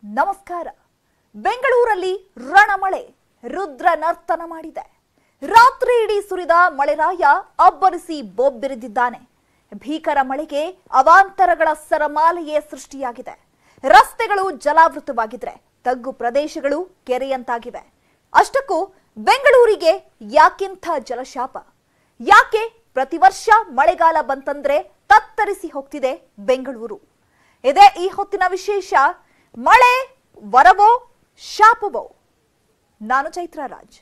ನಮಸ್ಕಾರ ಬೆಂಗಳೂರಲ್ಲಿ ರಣಮಳೆ ರುದ್ರ ನರ್ತನ ಮಾಡಿದೆ ರಾತ್ರಿ ಇಡೀ ಸುರಿದ ಮಳೆರಾಯ ಅಬ್ಬರಿಸಿ ಬೊಬ್ಬಿರಿದಿದ್ದಾನೆ ಭೀಕರ ಮಳೆಗೆ ಅವಾಂತರಗಳ ಸರಮಾಲೆಯೇ ಸೃಷ್ಟಿಯಾಗಿದೆ ರಸ್ತೆಗಳು ಜಲಾವೃತವಾಗಿದ್ರೆ ತಗ್ಗು ಪ್ರದೇಶಗಳು ಕೆರೆಯಂತಾಗಿವೆ ಅಷ್ಟಕ್ಕೂ ಬೆಂಗಳೂರಿಗೆ ಯಾಕಿಂಥ ಜಲಶಾಪ ಯಾಕೆ ಪ್ರತಿ ವರ್ಷ ಮಳೆಗಾಲ ಬಂತಂದ್ರೆ ತತ್ತರಿಸಿ ಹೋಗ್ತಿದೆ ಬೆಂಗಳೂರು ಇದೇ ಈ ಹೊತ್ತಿನ ವಿಶೇಷ ಮಳೆ ವರವೋ ಶಾಪವೋ ನಾನು ಚೈತ್ರ ರಾಜ್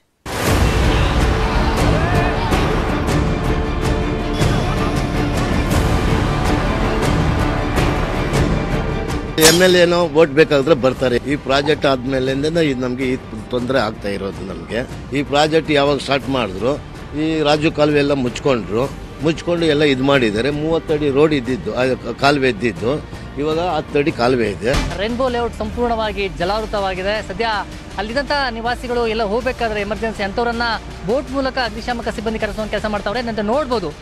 ಎಮ್ ಎಲ್ ಏನೋ ವೋಟ್ ಬೇಕಾದ್ರೆ ಬರ್ತಾರೆ ಈ ಪ್ರಾಜೆಕ್ಟ್ ಆದ್ಮೇಲಿಂದ ಇದು ನಮಗೆ ಈ ತೊಂದರೆ ಆಗ್ತಾ ಇರೋದು ನಮಗೆ ಈ ಪ್ರಾಜೆಕ್ಟ್ ಯಾವಾಗ ಸ್ಟಾರ್ಟ್ ಮಾಡಿದ್ರು ಈ ರಾಜು ಕಾಲುವೆ ಎಲ್ಲ ಮುಚ್ಕೊಂಡ್ರು ಮುಚ್ಕೊಂಡು ಎಲ್ಲ ಇದು ಮಾಡಿದ್ದಾರೆ ಮೂವತ್ತಡಿ ರೋಡ್ ಇದ್ದಿದ್ದು ಆ ಕಾಲುವೆ ಇದ್ದಿದ್ದು ಇವಾಗ ಹತ್ತಡಿ ಕಾಲುವೆ ಇದೆ ರೈನ್ಬೋ ಲೇಔಟ್ ಸಂಪೂರ್ಣವಾಗಿ ಜಲಾವೃತವಾಗಿದೆ ಸದ್ಯ ಅಲ್ಲಿದ್ದಂಥ ನಿವಾಸಿಗಳು ಎಲ್ಲ ಹೋಗಬೇಕಾದ್ರೆ ಎಮರ್ಜೆನ್ಸಿ ಅಂಥವ್ರನ್ನ ಬೋಟ್ ಮೂಲಕ ಅಗ್ನಿಶಾಮಕ ಸಿಬ್ಬಂದಿ ಕರೆಸುವ ಕೆಲಸ ಮಾಡ್ತಾವ್ರೆ ನಂತರ ನೋಡ್ಬೋದು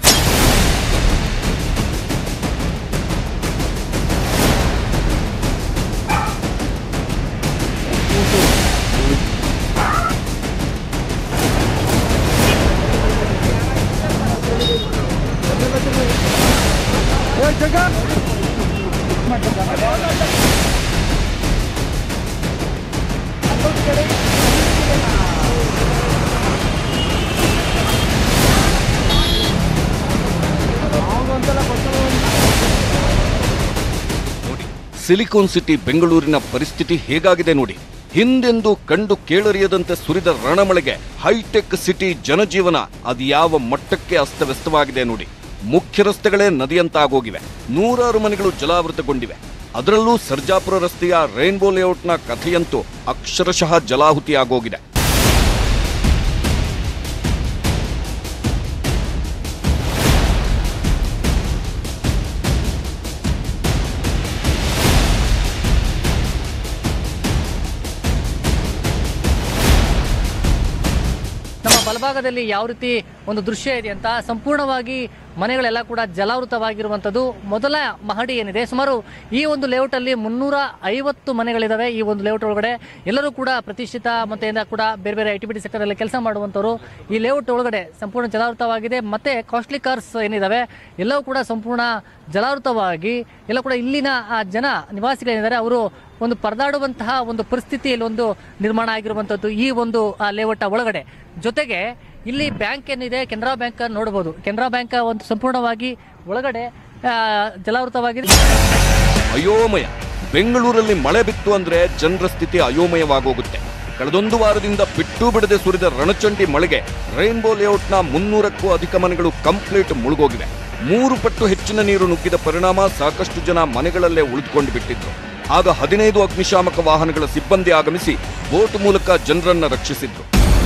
ನೋಡಿ ಸಿಲಿಕಾನ್ ಸಿಟಿ ಬೆಂಗಳೂರಿನ ಪರಿಸ್ಥಿತಿ ಹೇಗಾಗಿದೆ ನೋಡಿ ಹಿಂದೆಂದು ಕಂಡು ಕೇಳರಿಯದಂತೆ ಸುರಿದ ರಣಮಳೆಗೆ ಹೈಟೆಕ್ ಸಿಟಿ ಜನಜೀವನ ಅದು ಯಾವ ಮಟ್ಟಕ್ಕೆ ಅಸ್ತವ್ಯಸ್ತವಾಗಿದೆ ನೋಡಿ ಮುಖ್ಯ ರಸ್ತೆಗಳೇ ನದಿಯಂತಾಗೋಗಿವೆ ನೂರಾರು ಮನೆಗಳು ಜಲಾವೃತಗೊಂಡಿವೆ ಅದರಲ್ಲೂ ಸರ್ಜಾಪುರ ರಸ್ತೆಯ ರೈನ್ಬೋ ಲೇಔಟ್ನ ಕಥೆಯಂತೂ ಅಕ್ಷರಶಃ ಜಲಾಹುತಿಯಾಗೋಗಿದೆ ನಮ್ಮ ಬಲಭಾಗದಲ್ಲಿ ಯಾವ ರೀತಿ ಒಂದು ದೃಶ್ಯ ಇದೆ ಅಂತ ಸಂಪೂರ್ಣವಾಗಿ ಮನೆಗಳೆಲ್ಲ ಕೂಡ ಜಲಾವೃತವಾಗಿರುವಂಥದ್ದು ಮೊದಲ ಮಹಡಿ ಏನಿದೆ ಸುಮಾರು ಈ ಒಂದು ಲೇಔಟ್ ಅಲ್ಲಿ ಮುನ್ನೂರ ಐವತ್ತು ಮನೆಗಳಿದಾವೆ ಈ ಒಂದು ಲೇಔಟ್ ಒಳಗಡೆ ಎಲ್ಲರೂ ಕೂಡ ಪ್ರತಿಷ್ಠಿತ ಮತ್ತೆ ಕೂಡ ಬೇರೆ ಬೇರೆ I T B T sector ಅಲ್ಲಿ ಕೆಲಸ ಮಾಡುವಂಥವ್ರು ಈ ಲೇಔಟ್ ಒಳಗಡೆ ಸಂಪೂರ್ಣ ಜಲಾವೃತವಾಗಿದೆ ಮತ್ತೆ ಕಾಸ್ಟ್ಲಿ ಕಾರ್ಸ್ ಏನಿದಾವೆ ಎಲ್ಲವೂ ಕೂಡ ಸಂಪೂರ್ಣ ಜಲಾವೃತವಾಗಿ ಎಲ್ಲ ಕೂಡ ಇಲ್ಲಿನ ಆ ಜನ ನಿವಾಸಿಗಳೇನಿದ್ದಾರೆ ಅವರು ಒಂದು ಪರದಾಡುವಂತಹ ಒಂದು ಪರಿಸ್ಥಿತಿಯಲ್ಲಿ ಒಂದು ನಿರ್ಮಾಣ ಆಗಿರುವಂತದ್ದು ಈ ಒಂದು ಲೇಔಟ್ ಒಳಗಡೆ ಜೊತೆಗೆ ಇಲ್ಲಿ ಬ್ಯಾಂಕ್ ಏನಿದೆ ಕೆನರಾ ಬ್ಯಾಂಕ್ ನೋಡಬಹುದು ಕೆನರಾ ಬ್ಯಾಂಕ್ ಒಂದು ಸಂಪೂರ್ಣವಾಗಿ ಒಳಗಡೆ ಆ, ಜಲಾವೃತವಾಗಿದೆ ಅಯೋಮಯ ಬೆಂಗಳೂರಲ್ಲಿ ಮಳೆ ಬಿತ್ತು ಅಂದ್ರೆ ಜನರ ಸ್ಥಿತಿ ಅಯೋಮಯವಾಗೋಗುತ್ತೆ ಕಳೆದೊಂದು ವಾರದಿಂದ ಬಿಟ್ಟು ಬಿಡದೆ ಸುರಿದ ರಣಚಂಡಿ ಮಳೆಗೆ ರೈನ್ಬೋ ಲೇಔಟ್ನ ಮುನ್ನೂರಕ್ಕೂ ಅಧಿಕ ಮನೆಗಳು ಕಂಪ್ಲೀಟ್ ಮುಳುಗೋಗಿವೆ ಮೂರು ಪಟ್ಟು ಹೆಚ್ಚಿನ ನೀರು ನುಗ್ಗಿದ ಪರಿಣಾಮ ಸಾಕಷ್ಟು ಜನ ಮನೆಗಳಲ್ಲೇ ಉಳಿದುಕೊಂಡು ಬಿಟ್ಟಿದ್ರು ಆಗ ಹದಿನೈದು ಅಗ್ನಿಶಾಮಕ ವಾಹನಗಳ ಸಿಬ್ಬಂದಿ ಆಗಮಿಸಿ ಬೋಟ್ ಮೂಲಕ ಜನರನ್ನ ರಕ್ಷಿಸಿದ್ರು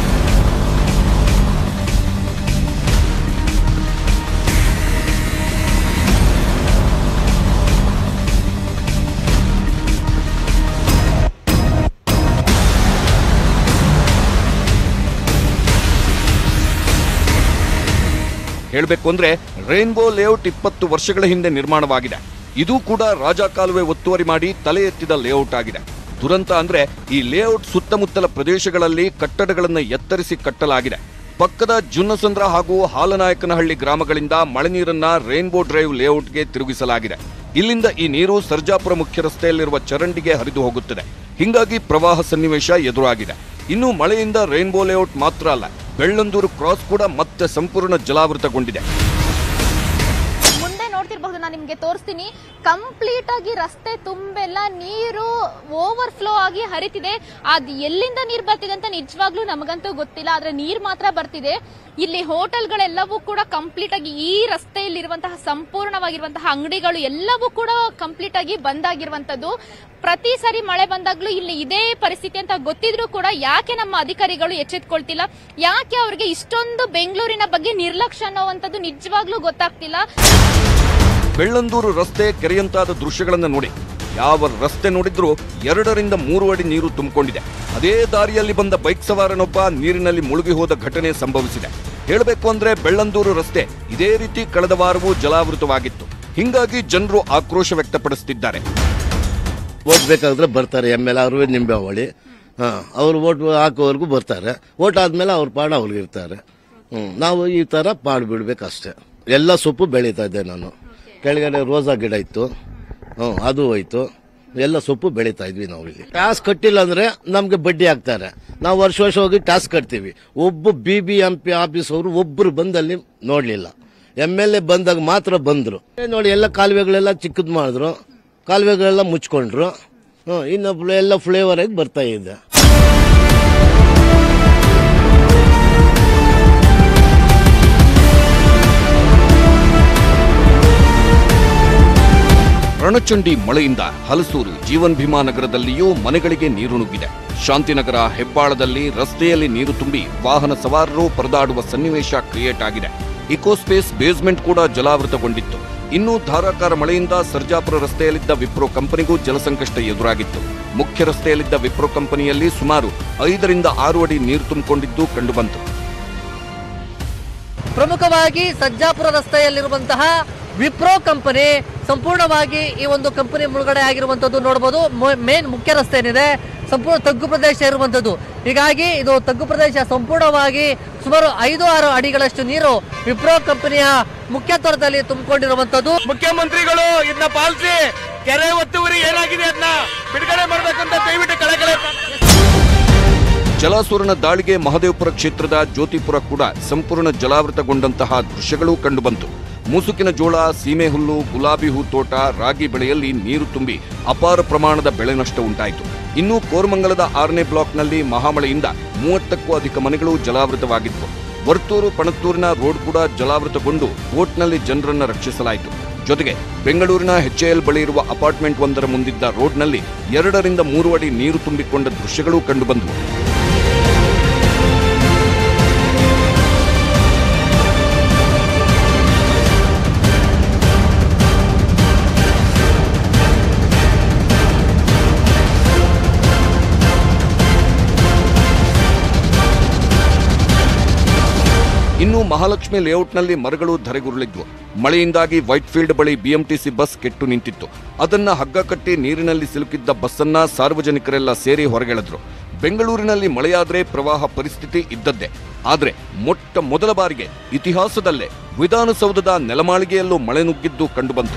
ಹೇಳಬೇಕು ಅಂದ್ರೆ ರೈನ್ಬೋ ಲೇಔಟ್ ಇಪ್ಪತ್ತು ವರ್ಷಗಳ ಹಿಂದೆ ನಿರ್ಮಾಣವಾಗಿದೆ ಇದು ಕೂಡ ರಾಜ ಕಾಲುವೆ ಒತ್ತುವರಿ ಮಾಡಿ ತಲೆ ಎತ್ತಿದ ಲೇಔಟ್ ಆಗಿದೆ ದುರಂತ ಅಂದ್ರೆ ಈ ಲೇಔಟ್ ಸುತ್ತಮುತ್ತಲ ಪ್ರದೇಶಗಳಲ್ಲಿ ಕಟ್ಟಡಗಳನ್ನು ಎತ್ತರಿಸಿ ಕಟ್ಟಲಾಗಿದೆ ಪಕ್ಕದ ಜುನ್ನಸಂದ್ರ ಹಾಗೂ ಹಾಲನಾಯಕನಹಳ್ಳಿ ಗ್ರಾಮಗಳಿಂದ ಮಳೆ ನೀರನ್ನ ರೈನ್ಬೋ ಡ್ರೈವ್ ಲೇಔಟ್ಗೆ ತಿರುಗಿಸಲಾಗಿದೆ ಇಲ್ಲಿಂದ ಈ ನೀರು ಸರ್ಜಾಪುರ ಮುಖ್ಯ ರಸ್ತೆಯಲ್ಲಿರುವ ಚರಂಡಿಗೆ ಹರಿದು ಹೋಗುತ್ತದೆ ಹಿಂಗಾಗಿ ಪ್ರವಾಹ ಸನ್ನಿವೇಶ ಎದುರಾಗಿದೆ ಇನ್ನು ಮಳೆಯಿಂದ ರೈನ್ಬೋ ಲೇಔಟ್ ಮಾತ್ರ ಅಲ್ಲ ಬೆಳ್ಳಂದೂರು ಕ್ರಾಸ್ ಕೂಡ ಮತ್ತೆ ಸಂಪೂರ್ಣ ಜಲಾವೃತಗೊಂಡಿದೆ ಮುಂದೆ ನೋಡ್ತಿರ್ಬಹುದು ನಾನು ನಿಮ್ಗೆ ತೋರಿಸ್ತೀನಿ ಕಂಪ್ಲೀಟ್ ಆಗಿ ರಸ್ತೆ ತುಂಬೆಲ್ಲ ನೀರು ಓವರ್ ಫ್ಲೋ ಆಗಿ ಹರಿತಿದೆ ಅದ್ ಎಲ್ಲಿಂದ ನೀರ್ ಬರ್ತಿದೆ ಅಂತ ನಿಜವಾಗ್ಲೂ ನಮಗಂತೂ ಗೊತ್ತಿಲ್ಲ ಆದ್ರೆ ನೀರ್ ಮಾತ್ರ ಬರ್ತಿದೆ ಇಲ್ಲಿ ಹೋಟೆಲ್ಗಳೆಲ್ಲವೂ ಕೂಡ ಕಂಪ್ಲೀಟ್ ಆಗಿ ಈ ರಸ್ತೆಯಲ್ಲಿರುವಂತಹ ಸಂಪೂರ್ಣವಾಗಿರುವಂತಹ ಅಂಗಡಿಗಳು ಎಲ್ಲವೂ ಕೂಡ ಕಂಪ್ಲೀಟ್ ಆಗಿ ಬಂದ್ ಆಗಿರುವಂತದ್ದು ಪ್ರತಿ ಸರಿ ಮಳೆ ಬಂದಾಗ್ಲೂ ಇಲ್ಲಿ ಇದೇ ಪರಿಸ್ಥಿತಿ ಅಂತ ಗೊತ್ತಿದ್ರು ಕೂಡ ಯಾಕೆ ನಮ್ಮ ಅಧಿಕಾರಿಗಳು ಎಚ್ಚೆತ್ಕೊಳ್ತಿಲ್ಲ ಯಾಕೆ ಅವ್ರಿಗೆ ಇಷ್ಟೊಂದು ಬೆಂಗಳೂರಿನ ಬಗ್ಗೆ ನಿರ್ಲಕ್ಷ್ಯ ಅನ್ನೋವಂಥದ್ದು ನಿಜವಾಗ್ಲೂ ಗೊತ್ತಾಗ್ತಿಲ್ಲ ಬೆಳ್ಳಂದೂರು ರಸ್ತೆ ಕೆರೆಯಂತಾದ ದೃಶ್ಯಗಳನ್ನು ನೋಡಿ ಯಾವ ರಸ್ತೆ ನೋಡಿದ್ರೂ ಎರಡರಿಂದ ಮೂರು ಅಡಿ ನೀರು ತುಂಬಿಕೊಂಡಿದೆ ಅದೇ ದಾರಿಯಲ್ಲಿ ಬಂದ ಬೈಕ್ ಸವಾರನೊಬ್ಬ ನೀರಿನಲ್ಲಿ ಮುಳುಗಿ ಹೋದ ಘಟನೆ ಸಂಭವಿಸಿದೆ ಹೇಳಬೇಕು ಅಂದ್ರೆ ಬೆಳ್ಳಂದೂರು ರಸ್ತೆ ಇದೇ ರೀತಿ ಕಳೆದ ವಾರವೂ ಜಲಾವೃತವಾಗಿತ್ತು ಹಿಂಗಾಗಿ ಜನರು ಆಕ್ರೋಶ ವ್ಯಕ್ತಪಡಿಸುತ್ತಿದ್ದಾರೆ ಓಟ್ ಬೇಕಾದ್ರೆ ಬರ್ತಾರೆ ಎಮ್ ಎಲ್ ಅವರು ನಿಂಬೆ ಅವಳಿ ಹಾ ಅವ್ರು ಓಟ್ ಹಾಕೋವರೆಗೂ ಬರ್ತಾರೆ ಓಟ್ ಆದ್ಮೇಲೆ ಅವ್ರ ಪಾಡ ಅವ್ರಿಗೆ ಇರ್ತಾರೆ ಹ್ಮ್ ನಾವು ಈ ತರ ಮಾಡಿಬಿಡ್ಬೇಕಷ್ಟೇ ಎಲ್ಲ ಸೊಪ್ಪು ಬೆಳೀತಾ ಇದ್ದೆ ನಾನು ಕೆಳಗಡೆ ರೋಸಾ ಗಿಡ ಇತ್ತು ಹ್ಮ್ ಅದು ಹೋಯ್ತು ಎಲ್ಲ ಸೊಪ್ಪು ಬೆಳೀತಾ ಇದ್ವಿ ನಾವು ಇಲ್ಲಿ ಟ್ಯಾಕ್ಸ್ ಕಟ್ಟಿಲ್ಲ ಅಂದ್ರೆ ನಮ್ಗೆ ಬಡ್ಡಿ ಹಾಕ್ತಾರೆ ನಾವು ವರ್ಷ ವರ್ಷ ಹೋಗಿ ಟ್ಯಾಕ್ಸ್ ಕಟ್ತೀವಿ ಒಬ್ಬ B B M P office ಅವರು ಒಬ್ರು ಬಂದಲ್ಲಿ ನೋಡ್ಲಿಲ್ಲ ಎಮ್ ಎಲ್ ಎ ಬಂದಾಗ ಮಾತ್ರ ಬಂದ್ರು ಏ ನೋಡಿ ಎಲ್ಲ ಕಾಲುವೆಗಳೆಲ್ಲ ಚಿಕ್ಕದ್ ಮಾಡಿದ್ರು ಕಾಲುವೆಗಳೆಲ್ಲ ಮುಚ್ಕೊಂಡ್ರು ಹ್ಮ್ ಇನ್ನು ಎಲ್ಲ ಫ್ಲೇವರ್ ಆಗಿ ಬರ್ತಾ ಇದೆ ರಣಚಂಡಿ ಮಳೆಯಿಂದ ಹಲಸೂರು ಜೀವನ್ ಭೀಮಾ ನಗರದಲ್ಲಿಯೂ ಮನೆಗಳಿಗೆ ನೀರು ನುಗ್ಗಿದೆ ಶಾಂತಿನಗರ ಹೆಬ್ಬಾಳದಲ್ಲಿ ರಸ್ತೆಯಲ್ಲಿ ನೀರು ತುಂಬಿ ವಾಹನ ಸವಾರರು ಪರದಾಡುವ ಸನ್ನಿವೇಶ ಕ್ರಿಯೇಟ್ ಆಗಿದೆ ಇಕೋಸ್ಪೇಸ್ ಬೇಸ್ಮೆಂಟ್ ಕೂಡ ಜಲಾವೃತಗೊಂಡಿತ್ತು ಇನ್ನು ಧಾರಾಕಾರ ಮಳೆಯಿಂದ ಸರ್ಜಾಪುರ ರಸ್ತೆಯಲ್ಲಿದ್ದ ವಿಪ್ರೋ ಕಂಪನಿಗೂ ಜಲಸಂಕಷ್ಟ ಎದುರಾಗಿತ್ತು ಮುಖ್ಯ ರಸ್ತೆಯಲ್ಲಿದ್ದ ವಿಪ್ರೋ ಕಂಪನಿಯಲ್ಲಿ ಸುಮಾರು ಐದರಿಂದ ಆರು ಅಡಿ ನೀರು ತುಂಬಿಕೊಂಡಿದ್ದು ಕಂಡುಬಂತು ಪ್ರಮುಖವಾಗಿ ಸಜ್ಜಾಪುರ ರಸ್ತೆಯಲ್ಲಿರುವಂತಹ ವಿಪ್ರೋ ಕಂಪನಿ ಸಂಪೂರ್ಣವಾಗಿ ಈ ಒಂದು ಕಂಪನಿ ಮುಳುಗಡೆ ಆಗಿರುವಂತದ್ದು ನೋಡಬಹುದು ಮೇನ್ ಮುಖ್ಯ ರಸ್ತೆ ಏನಿದೆ ಸಂಪೂರ್ಣ ತಗ್ಗು ಪ್ರದೇಶ ಇರುವಂತದ್ದು ಹೀಗಾಗಿ ಇದು ತಗ್ಗು ಪ್ರದೇಶ ಸಂಪೂರ್ಣವಾಗಿ ಸುಮಾರು ಐದು ಆರು ಅಡಿಗಳಷ್ಟು ನೀರು ವಿಪ್ರೋ ಕಂಪನಿಯ ಮುಖ್ಯ ತ್ವರದಲ್ಲಿ ತುಂಬಿಕೊಂಡಿರುವಂತದ್ದು ಮುಖ್ಯಮಂತ್ರಿಗಳು ಇದನ್ನ ಪಾಲಿಸಿ ಕೆರೆ ಒತ್ತುವರಿ ಏನಾಗಿದೆ ಅದನ್ನ ಬಿಡುಗಡೆ ಮಾಡ್ಬೇಕಂತ ದಯವಿಟ್ಟು ಕಳಕಳೆ ಜಲಾಸುರನ ದಾಳಿಗೆ ಮಹದೇವಪುರ ಕ್ಷೇತ್ರದ ಜ್ಯೋತಿಪುರ ಕೂಡ ಸಂಪೂರ್ಣ ಜಲಾವೃತಗೊಂಡಂತಹ ದೃಶ್ಯಗಳು ಕಂಡುಬಂತು ಮುಸುಕಿನ ಜೋಳ ಸೀಮೆ ಹುಲ್ಲು ಗುಲಾಬಿ ಹೂ ತೋಟ ರಾಗಿ ಬೆಳೆಯಲ್ಲಿ ನೀರು ತುಂಬಿ ಅಪಾರ ಪ್ರಮಾಣದ ಬೆಳೆ ನಷ್ಟ ಉಂಟಾಯಿತು ಇನ್ನು ಕೋರಮಂಗಲದ ಆರನೇ ಬ್ಲಾಕ್ನಲ್ಲಿ ಮಹಾಮಳೆಯಿಂದ ಮೂವತ್ತಕ್ಕೂ ಅಧಿಕ ಮನೆಗಳು ಜಲಾವೃತವಾಗಿತ್ತು ವರ್ತೂರು ಪಣತ್ತೂರಿನ ರೋಡ್ ಕೂಡ ಜಲಾವೃತಗೊಂಡು ಬೋಟ್ನಲ್ಲಿ ಜನರನ್ನ ರಕ್ಷಿಸಲಾಯಿತು ಜೊತೆಗೆ ಬೆಂಗಳೂರಿನ ಎಚ್ಎಎಲ್ ಬಳಿ ಇರುವ ಅಪಾರ್ಟ್ಮೆಂಟ್ ಒಂದರ ಮುಂದಿದ್ದ ರೋಡ್ನಲ್ಲಿ ಎರಡರಿಂದ ಮೂರು ಅಡಿ ನೀರು ತುಂಬಿಕೊಂಡ ದೃಶ್ಯಗಳು ಕಂಡುಬಂದವು ಇನ್ನು ಮಹಾಲಕ್ಷ್ಮಿ ಲೇಔಟ್ನಲ್ಲಿ ಮರಗಳು ಧರೆಗುರುಳಿದ್ವು ಮಳೆಯಿಂದಾಗಿ ವೈಟ್ಫೀಲ್ಡ್ ಬಳಿ ಬಿಎಂಟಿಸಿ ಬಸ್ ಕೆಟ್ಟು ನಿಂತಿತ್ತು ಅದನ್ನ ಹಗ್ಗ ಕಟ್ಟಿ ನೀರಿನಲ್ಲಿ ಸಿಲುಕಿದ್ದ ಬಸ್ಸನ್ನ ಸಾರ್ವಜನಿಕರೆಲ್ಲ ಸೇರಿ ಹೊರಗೆಳೆದ್ರು ಬೆಂಗಳೂರಿನಲ್ಲಿ ಮಳೆಯಾದ್ರೆ ಪ್ರವಾಹ ಪರಿಸ್ಥಿತಿ ಇದ್ದದ್ದೇ ಆದ್ರೆ ಮೊಟ್ಟ ಮೊದಲ ಬಾರಿಗೆ ಇತಿಹಾಸದಲ್ಲೇ ವಿಧಾನಸೌಧದ ನೆಲಮಾಳಿಗೆಯಲ್ಲೂ ಮಳೆ ನುಗ್ಗಿದ್ದು ಕಂಡುಬಂತು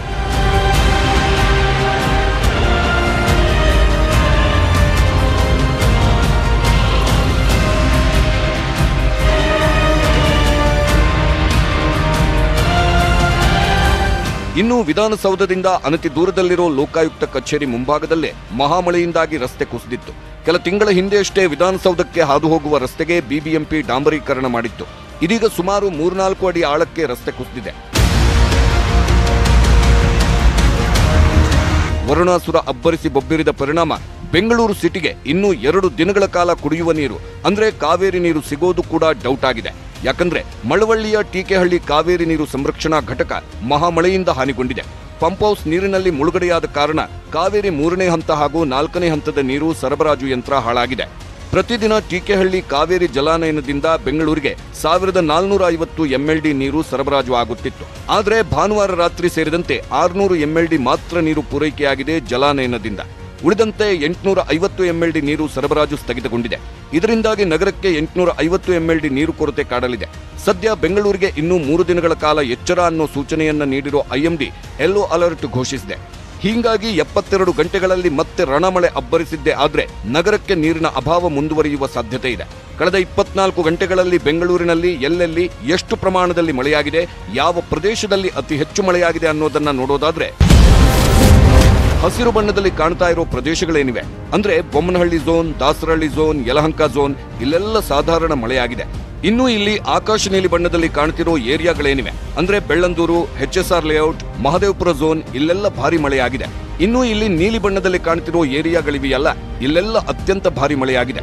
ಇನ್ನು ವಿಧಾನಸೌಧದಿಂದ ಅನತಿ ದೂರದಲ್ಲಿರೋ ಲೋಕಾಯುಕ್ತ ಕಚೇರಿ ಮುಂಭಾಗದಲ್ಲೇ ಮಹಾಮಳೆಯಿಂದಾಗಿ ರಸ್ತೆ ಕುಸಿದಿತ್ತು ಕೆಲ ತಿಂಗಳ ಹಿಂದೆಯಷ್ಟೇ ವಿಧಾನಸೌಧಕ್ಕೆ ಹಾದು ಹೋಗುವ ರಸ್ತೆಗೆ ಬಿಬಿಎಂಪಿ ಡಾಂಬರೀಕರಣ ಮಾಡಿತ್ತು ಇದೀಗ ಸುಮಾರು ಮೂರ್ನಾಲ್ಕು ಅಡಿ ಆಳಕ್ಕೆ ರಸ್ತೆ ಕುಸಿದಿದೆ ವರುಣಾಸುರ ಅಬ್ಬರಿಸಿ ಬೊಬ್ಬಿರಿದ ಪರಿಣಾಮ ಬೆಂಗಳೂರು ಸಿಟಿಗೆ ಇನ್ನೂ ಎರಡು ದಿನಗಳ ಕಾಲ ಕುಡಿಯುವ ನೀರು ಅಂದ್ರೆ ಕಾವೇರಿ ನೀರು ಸಿಗೋದು ಕೂಡ ಡೌಟ್ ಆಗಿದೆ ಯಾಕಂದ್ರೆ ಮಳವಳ್ಳಿಯ ಟೀಕೆಹಳ್ಳಿ ಕಾವೇರಿ ನೀರು ಸಂರಕ್ಷಣಾ ಘಟಕ ಮಹಾಮಳೆಯಿಂದ ಹಾನಿಗೊಂಡಿದೆ ಪಂಪ್ ಹೌಸ್ ನೀರಿನಲ್ಲಿ ಮುಳುಗಡೆಯಾದ ಕಾರಣ ಕಾವೇರಿ ಮೂರನೇ ಹಂತ ಹಾಗೂ ನಾಲ್ಕನೇ ಹಂತದ ನೀರು ಸರಬರಾಜು ಯಂತ್ರ ಹಾಳಾಗಿದೆ ಪ್ರತಿದಿನ ಟೀಕೆಹಳ್ಳಿ ಕಾವೇರಿ ಜಲಾನಯನದಿಂದ ಬೆಂಗಳೂರಿಗೆ ಸಾವಿರದ ನಾಲ್ನೂರ ಐವತ್ತು ಎಂಎಲ್ಡಿ ನೀರು ಸರಬರಾಜು ಆಗುತ್ತಿತ್ತು ಆದರೆ ಭಾನುವಾರ ರಾತ್ರಿ ಸೇರಿದಂತೆ ಆರುನೂರು ಎಂಎಲ್ಡಿ ಮಾತ್ರ ನೀರು ಪೂರೈಕೆಯಾಗಿದೆ ಜಲಾನಯನದಿಂದ ಉಳಿದಂತೆ ಎಂಟುನೂರ ಐವತ್ತು ಎಂಎಲ್ಡಿ ನೀರು ಸರಬರಾಜು ಸ್ಥಗಿತಗೊಂಡಿದೆ ಇದರಿಂದಾಗಿ ನಗರಕ್ಕೆ ಎಂಟುನೂರ ಐವತ್ತು ಎಂಎಲ್ಡಿ ನೀರು ಕೊರತೆ ಕಾಡಲಿದೆ ಸದ್ಯ ಬೆಂಗಳೂರಿಗೆ ಇನ್ನೂ ಮೂರು ದಿನಗಳ ಕಾಲ ಎಚ್ಚರ ಅನ್ನೋ ಸೂಚನೆಯನ್ನ ನೀಡಿರೋ ಐಎಂಡಿ ಯೆಲ್ಲೋ ಅಲರ್ಟ್ ಘೋಷಿಸಿದೆ ಹೀಗಾಗಿ ಎಪ್ಪತ್ತೆರಡು ಗಂಟೆಗಳಲ್ಲಿ ಮತ್ತೆ ರಣಮಳೆ ಅಬ್ಬರಿಸಿದ್ದೇ ಆದ್ರೆ ನಗರಕ್ಕೆ ನೀರಿನ ಅಭಾವ ಮುಂದುವರಿಯುವ ಸಾಧ್ಯತೆ ಇದೆ ಕಳೆದ ಇಪ್ಪತ್ನಾಲ್ಕು ಗಂಟೆಗಳಲ್ಲಿ ಬೆಂಗಳೂರಿನಲ್ಲಿ ಎಲ್ಲೆಲ್ಲಿ ಎಷ್ಟು ಪ್ರಮಾಣದಲ್ಲಿ ಮಳೆಯಾಗಿದೆ ಯಾವ ಪ್ರದೇಶದಲ್ಲಿ ಅತಿ ಹೆಚ್ಚು ಮಳೆಯಾಗಿದೆ ಅನ್ನೋದನ್ನ ನೋಡೋದಾದ್ರೆ ಹಸಿರು ಬಣ್ಣದಲ್ಲಿ ಕಾಣ್ತಾ ಇರೋ ಪ್ರದೇಶಗಳೇನಿವೆ ಅಂದ್ರೆ Bommanahalli zone Dasarahalli zone Yelahanka zone ಇಲ್ಲೆಲ್ಲ ಸಾಧಾರಣ ಮಳೆಯಾಗಿದೆ ಇನ್ನು ಇಲ್ಲಿ ಆಕಾಶ ನೀಲಿ ಬಣ್ಣದಲ್ಲಿ ಕಾಣ್ತಿರೋ ಏರಿಯಾಗಳೇನಿವೆ ಅಂದ್ರೆ Bellandur H S R layout Mahadevapura zone ಇಲ್ಲೆಲ್ಲ ಭಾರಿ ಮಳೆಯಾಗಿದೆ ಇನ್ನು ಇಲ್ಲಿ ನೀಲಿ ಬಣ್ಣದಲ್ಲಿ ಕಾಣ್ತಿರೋ ಏರಿಯಾಗಳಿವೆಯಲ್ಲ ಇಲ್ಲೆಲ್ಲ ಅತ್ಯಂತ ಭಾರಿ ಮಳೆಯಾಗಿದೆ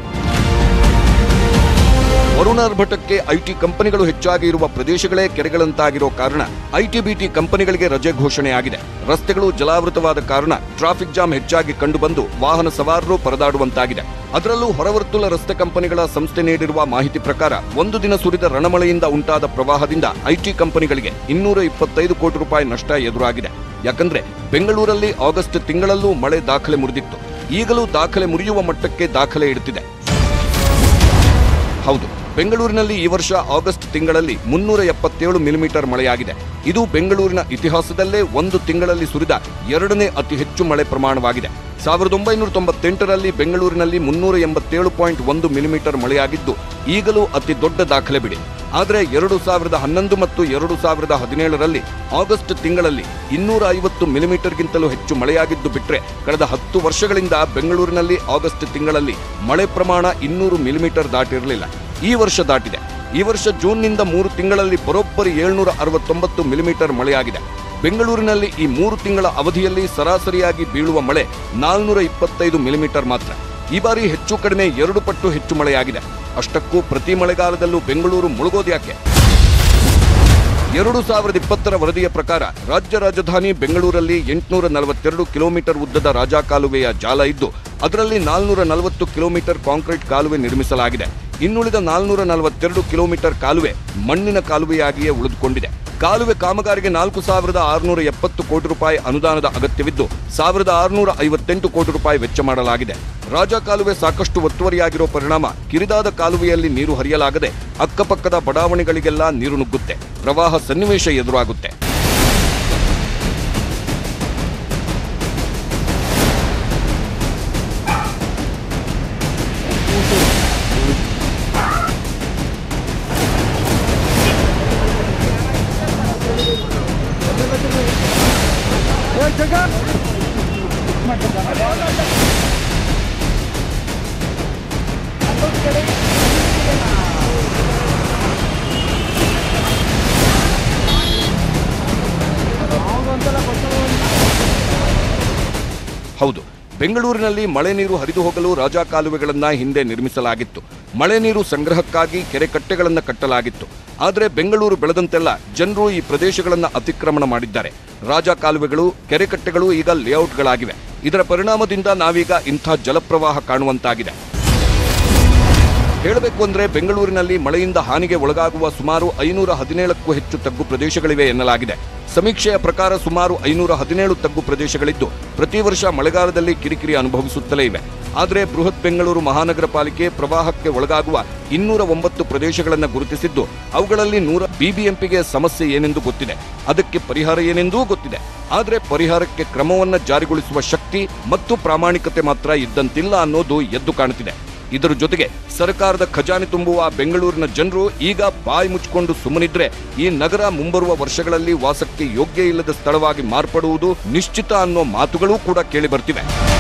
ವರುಣಾರ್ಭಟಕ್ಕೆ ಐಟಿ ಕಂಪನಿಗಳು ಹೆಚ್ಚಾಗಿ ಇರುವ ಪ್ರದೇಶಗಳೇ ಕೆರೆಗಳಂತಾಗಿರೋ ಕಾರಣ ಐಟಿ ಬಿಟಿ ಕಂಪನಿಗಳಿಗೆ ರಜೆ ಘೋಷಣೆಯಾಗಿದೆ ರಸ್ತೆಗಳು ಜಲಾವೃತವಾದ ಕಾರಣ ಟ್ರಾಫಿಕ್ ಜಾಮ್ ಹೆಚ್ಚಾಗಿ ಕಂಡುಬಂದು ವಾಹನ ಸವಾರರು ಪರದಾಡುವಂತಾಗಿದೆ ಅದರಲ್ಲೂ ಹೊರವರ್ತುಲ ರಸ್ತೆ ಕಂಪನಿಗಳ ಸಂಸ್ಥೆ ನೀಡಿರುವ ಮಾಹಿತಿ ಪ್ರಕಾರ ಒಂದು ದಿನ ಸುರಿದ ರಣಮಳೆಯಿಂದ ಉಂಟಾದ ಪ್ರವಾಹದಿಂದ ಐಟಿ ಕಂಪನಿಗಳಿಗೆ ಇನ್ನೂರ ಇಪ್ಪತ್ತೈದು ಕೋಟಿ ರೂಪಾಯಿ ನಷ್ಟ ಎದುರಾಗಿದೆ ಯಾಕಂದ್ರೆ ಬೆಂಗಳೂರಲ್ಲಿ ಆಗಸ್ಟ್ ತಿಂಗಳಲ್ಲೂ ಮಳೆ ದಾಖಲೆ ಮುರಿದಿತ್ತು ಈಗಲೂ ದಾಖಲೆ ಮುರಿಯುವ ಮಟ್ಟಕ್ಕೆ ದಾಖಲೆ ಇಡುತ್ತಿದೆ ಹೌದು ಬೆಂಗಳೂರಿನಲ್ಲಿ ಈ ವರ್ಷ ಆಗಸ್ಟ್ ತಿಂಗಳಲ್ಲಿ ಮುನ್ನೂರ ಎಪ್ಪತ್ತೇಳು ಮಿಲಿಮೀಟರ್ ಮಳೆಯಾಗಿದೆ ಇದು ಬೆಂಗಳೂರಿನ ಇತಿಹಾಸದಲ್ಲೇ ಒಂದು ತಿಂಗಳಲ್ಲಿ ಸುರಿದ ಎರಡನೇ ಅತಿ ಹೆಚ್ಚು ಮಳೆ ಪ್ರಮಾಣವಾಗಿದೆ ಸಾವಿರದ ಒಂಬೈನೂರ ತೊಂಬತ್ತೆಂಟರಲ್ಲಿ ಬೆಂಗಳೂರಿನಲ್ಲಿ ಮುನ್ನೂರ ಎಂಬತ್ತೇಳು ಪಾಯಿಂಟ್ ಒಂದು ಮಿಲಿಮೀಟರ್ ಮಳೆಯಾಗಿದ್ದು ಈಗಲೂ ಅತಿ ದೊಡ್ಡ ದಾಖಲೆ ಬಿಡಿ ಆದರೆ ಎರಡು ಸಾವಿರದ ಹನ್ನೊಂದು ಮತ್ತು ಎರಡು ಸಾವಿರದ ಹದಿನೇಳರಲ್ಲಿ ಆಗಸ್ಟ್ ತಿಂಗಳಲ್ಲಿ ಇನ್ನೂರ ಐವತ್ತು ಮಿಲಿಮೀಟರ್ಗಿಂತಲೂ ಹೆಚ್ಚು ಮಳೆಯಾಗಿದ್ದು ಬಿಟ್ರೆ ಕಳೆದ ಹತ್ತು ವರ್ಷಗಳಿಂದ ಬೆಂಗಳೂರಿನಲ್ಲಿ ಆಗಸ್ಟ್ ತಿಂಗಳಲ್ಲಿ ಮಳೆ ಪ್ರಮಾಣ ಇನ್ನೂರು ಮಿಲಿಮೀಟರ್ ದಾಟಿರಲಿಲ್ಲ ಈ ವರ್ಷ ದಾಟಿದೆ ಈ ವರ್ಷ ಜೂನ್ನಿಂದ ಮೂರು ತಿಂಗಳಲ್ಲಿ ಬರೋಬ್ಬರಿ ಏಳ್ನೂರ ಅರವತ್ತೊಂಬತ್ತು ಮಿಲಿಮೀಟರ್ ಮಳೆಯಾಗಿದೆ ಬೆಂಗಳೂರಿನಲ್ಲಿ ಈ ಮೂರು ತಿಂಗಳ ಅವಧಿಯಲ್ಲಿ ಸರಾಸರಿಯಾಗಿ ಬೀಳುವ ಮಳೆ ನಾಲ್ನೂರ ಇಪ್ಪತ್ತೈದು ಮಿಲಿಮೀಟರ್ ಮಾತ್ರ ಈ ಬಾರಿ ಹೆಚ್ಚು ಕಡಿಮೆ ಎರಡು ಪಟ್ಟು ಹೆಚ್ಚು ಮಳೆಯಾಗಿದೆ ಅಷ್ಟಕ್ಕೂ ಪ್ರತಿ ಮಳೆಗಾಲದಲ್ಲೂ ಬೆಂಗಳೂರು ಮುಳುಗೋದ್ಯಾಕೆ ಎರಡು ಸಾವಿರದ ಇಪ್ಪತ್ತರ ವರದಿಯ ಪ್ರಕಾರ ರಾಜ್ಯ ರಾಜಧಾನಿ ಬೆಂಗಳೂರಲ್ಲಿ ಎಂಟುನೂರ ನಲವತ್ತೆರಡು ಕಿಲೋಮೀಟರ್ ಉದ್ದದ ರಾಜಾ ಕಾಲುವೆಯ ಜಾಲ ಇದ್ದು ಅದರಲ್ಲಿ ನಾಲ್ನೂರ ನಲವತ್ತು ಕಿಲೋಮೀಟರ್ ಕಾಂಕ್ರೀಟ್ ಕಾಲುವೆ ನಿರ್ಮಿಸಲಾಗಿದೆ ಇನ್ನುಳಿದ ನಾಲ್ನೂರ ನಲವತ್ತೆರಡು ಕಿಲೋಮೀಟರ್ ಕಾಲುವೆ ಮಣ್ಣಿನ ಕಾಲುವೆಯಾಗಿಯೇ ಉಳಿದುಕೊಂಡಿದೆ ಕಾಲುವೆ ಕಾಮಗಾರಿಗೆ ನಾಲ್ಕು ಸಾವಿರದ ಆರುನೂರ ಎಪ್ಪತ್ತು ಕೋಟಿ ರೂಪಾಯಿ ಅನುದಾನದ ಅಗತ್ಯವಿದ್ದು ಸಾವಿರದ ಆರುನೂರ ಐವತ್ತೆಂಟು ಕೋಟಿ ರೂಪಾಯಿ ವೆಚ್ಚ ಮಾಡಲಾಗಿದೆ ರಾಜ ಕಾಲುವೆ ಸಾಕಷ್ಟು ಒತ್ತುವರಿಯಾಗಿರೋ ಪರಿಣಾಮ ಕಿರಿದಾದ ಕಾಲುವೆಯಲ್ಲಿ ನೀರು ಹರಿಯಲಾಗದೆ ಅಕ್ಕಪಕ್ಕದ ಬಡಾವಣೆಗಳಿಗೆಲ್ಲ ನೀರು ನುಗ್ಗುತ್ತೆ ಪ್ರವಾಹ ಸನ್ನಿವೇಶ ಎದುರಾಗುತ್ತೆ ಹೌದು ಬೆಂಗಳೂರಿನಲ್ಲಿ ಮಳೆ ನೀರು ಹರಿದು ಹೋಗಲು ರಾಜಾ ಕಾಲುವೆಗಳನ್ನ ಹಿಂದೆ ನಿರ್ಮಿಸಲಾಗಿತ್ತು ಮಳೆ ನೀರು ಸಂಗ್ರಹಕ್ಕಾಗಿ ಕೆರೆ ಕಟ್ಟೆಗಳನ್ನ ಕಟ್ಟಲಾಗಿತ್ತು ಆದರೆ ಬೆಂಗಳೂರು ಬೆಳೆದಂತೆಲ್ಲ ಜನರು ಈ ಪ್ರದೇಶಗಳನ್ನ ಅತಿಕ್ರಮಣ ಮಾಡಿದ್ದಾರೆ ರಾಜಾ ಕಾಲುವೆಗಳು ಕೆರೆ ಕಟ್ಟೆಗಳು ಈಗ ಲೇಔಟ್ಗಳಾಗಿವೆ ಇದರ ಪರಿಣಾಮದಿಂದ ನಾವೀಗ ಇಂಥ ಜಲಪ್ರವಾಹ ಕಾಣುವಂತಾಗಿದೆ ಹೇಳಬೇಕು ಅಂದ್ರೆ ಬೆಂಗಳೂರಿನಲ್ಲಿ ಮಳೆಯಿಂದ ಹಾನಿಗೆ ಒಳಗಾಗುವ ಸುಮಾರು ಐನೂರ ಹದಿನೇಳಕ್ಕೂ ಹೆಚ್ಚು ತಗ್ಗು ಪ್ರದೇಶಗಳಿವೆ ಎನ್ನಲಾಗಿದೆ ಸಮೀಕ್ಷೆಯ ಪ್ರಕಾರ ಸುಮಾರು ಐನೂರ ಹದಿನೇಳು ತಗ್ಗು ಪ್ರದೇಶಗಳಿದ್ದು ಪ್ರತಿ ವರ್ಷ ಮಳೆಗಾಲದಲ್ಲಿ ಕಿರಿಕಿರಿ ಅನುಭವಿಸುತ್ತಲೇ ಇವೆ ಆದರೆ ಬೃಹತ್ ಬೆಂಗಳೂರು ಮಹಾನಗರ ಪಾಲಿಕೆ ಪ್ರವಾಹಕ್ಕೆ ಒಳಗಾಗುವ ಇನ್ನೂರ ಒಂಬತ್ತು ಪ್ರದೇಶಗಳನ್ನು ಗುರುತಿಸಿದ್ದು ಅವುಗಳಲ್ಲಿ ನೂರ ಬಿಬಿಎಂಪಿಗೆ ಸಮಸ್ಯೆ ಏನೆಂದು ಗೊತ್ತಿದೆ ಅದಕ್ಕೆ ಪರಿಹಾರ ಏನೆಂದೂ ಗೊತ್ತಿದೆ ಆದರೆ ಪರಿಹಾರಕ್ಕೆ ಕ್ರಮವನ್ನ ಜಾರಿಗೊಳಿಸುವ ಶಕ್ತಿ ಮತ್ತು ಪ್ರಾಮಾಣಿಕತೆ ಮಾತ್ರ ಇದ್ದಂತಿಲ್ಲ ಅನ್ನೋದು ಎದ್ದು ಕಾಣುತ್ತಿದೆ ಇದರ ಜೊತೆಗೆ ಸರ್ಕಾರದ ಖಜಾನೆ ತುಂಬುವ ಬೆಂಗಳೂರಿನ ಜನರು ಈಗ ಬಾಯಿ ಮುಚ್ಚಿಕೊಂಡು ಸುಮ್ಮನಿದ್ರೆ ಈ ನಗರ ಮುಂಬರುವ ವರ್ಷಗಳಲ್ಲಿ ವಾಸಕ್ಕೆ ಯೋಗ್ಯ ಇಲ್ಲದ ಸ್ಥಳವಾಗಿ ಮಾರ್ಪಡುವುದು ನಿಶ್ಚಿತ ಅನ್ನೋ ಮಾತುಗಳೂ ಕೂಡ ಕೇಳಿ ಬರ್ತಿವೆ